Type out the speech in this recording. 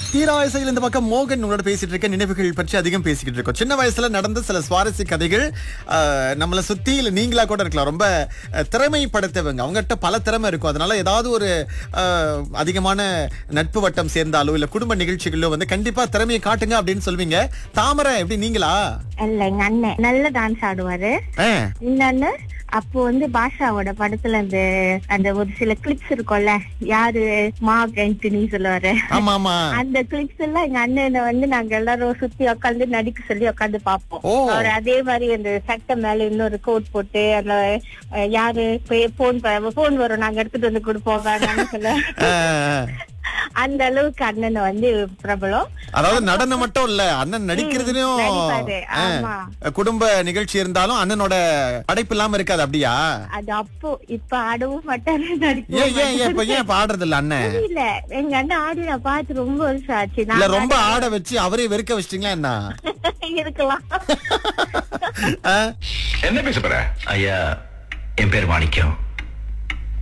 தீராயசையில் இந்த பக்கம் மோகன் உங்களோட பேசிட்டு இருக்க நினைவுகள் பற்றி அதிகம் பேசிக்கிட்டு இருக்கோம் சின்ன வயசுல நடந்த சில சுவாரஸ்ய கதைகள் ஆஹ், நம்மள சுத்தி இல்ல நீங்களா கூட இருக்கலாம் ரொம்ப அஹ், திறமை படைத்தவங்க அவங்ககிட்ட பல திறமை இருக்கும் அதனால ஏதாவது ஒரு ஆஹ், அதிகமான நட்பு வட்டம் சேர்ந்தாலோ இல்ல குடும்ப நிகழ்ச்சிகளோ வந்து கண்டிப்பா திறமையை காட்டுங்க அப்படின்னு சொல்வீங்க தாமரை எப்படி நீங்களா இல்ல எங்க அண்ணன் நல்ல டான்ஸ் ஆடுவாரு ஆ, இன்னொன்னு அப்போ வந்து பாஷாவோட படத்துல அந்த அந்த ஒரு சில கிளிப்ஸ் இருக்கும்ல யாரு மார்க் ஆண்டனி சொல்லுவாரு ஆமா ஆமா அந்த கிளிப்ஸ் எல்லாம் எங்க அண்ணனை வந்து நாங்க எல்லாரும் சுத்தி உட்காந்து நடிக்க சொல்லி உட்காந்து பாப்போம் ஓ. அவர் அதே மாதிரி அந்த சட்டை மேல இன்னொரு கோட் போட்டு அந்த அஹ், யாரு போன் போன் வரும் நாங்க எடுத்துட்டு வந்து கொடுப்போம் வேணாம்னு சொல்ல ஆஹ், அந்த அளவுக்கு அண்ணனை வந்து பிரபலம் அதாவது நடனம் மட்டும் இல்ல அண்ணன் நடிக்கிறதுலயும் நடிப்பாரு, ஆ, ஆமா. குடும்ப நிகழ்ச்சி இருந்தாலும் அண்ணனோட படைப்பு இல்லாம இருக்காது அப்படியா அது அப்போ இப்ப ஆடவும் மாட்டாரு ஏன் நடிக்கவும் ஏன் ஏன் இப்ப ஏன் இப்ப ஆடுறது இல்ல அண்ணன் இல்ல எங்க அண்ணன் ஆடி நான் பார்த்து ரொம்ப வருஷம் ஆச்சு இல்ல நான் ரொம்ப ஆட வச்சு அவரே வெறுக்க வச்சிட்டீங்களா என்ன இருக்கலாம் ஆ? என்ன பேச போற ஐயா என் பேர் மாணிக்கம்